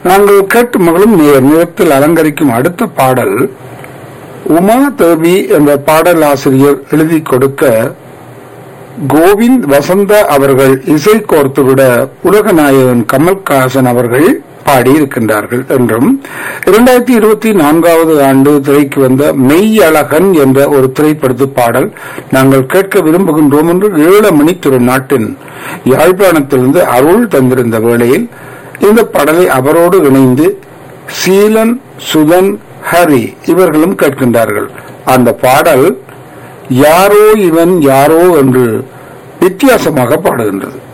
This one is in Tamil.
நாங்கள் கேட்டு மகளும் நேர் நிறத்தில் அலங்கரிக்கும் அடுத்த பாடல் உமா தேவி என்ற பாடல் ஆசிரியர் எழுதி கொடுக்க கோவிந்த் வசந்தா அவர்கள் இசை கோர்த்துவிட உலகநாயகன் கமல்ஹாசன் அவர்கள் பாடியிருக்கின்றார்கள் என்றும் இரண்டாயிரத்தி இருபத்தி நான்காவது ஆண்டு திரைக்கு வந்த மெய்யழகன் என்ற ஒரு திரைப்படத்து பாடல் நாங்கள் கேட்க விரும்புகின்றோம் என்று ஈழமணி திருநாட்டின் யாழ்ப்பாணத்திலிருந்து அருள் தந்திருந்த வேளையில் இந்த பாடலை அவரோடு இணைந்து சீலன் சுதன் ஹரி இவர்களும் கேட்கின்றார்கள் அந்த பாடல் யாரோ இவன் யாரோ என்று வித்தியாசமாக பாடுகின்றது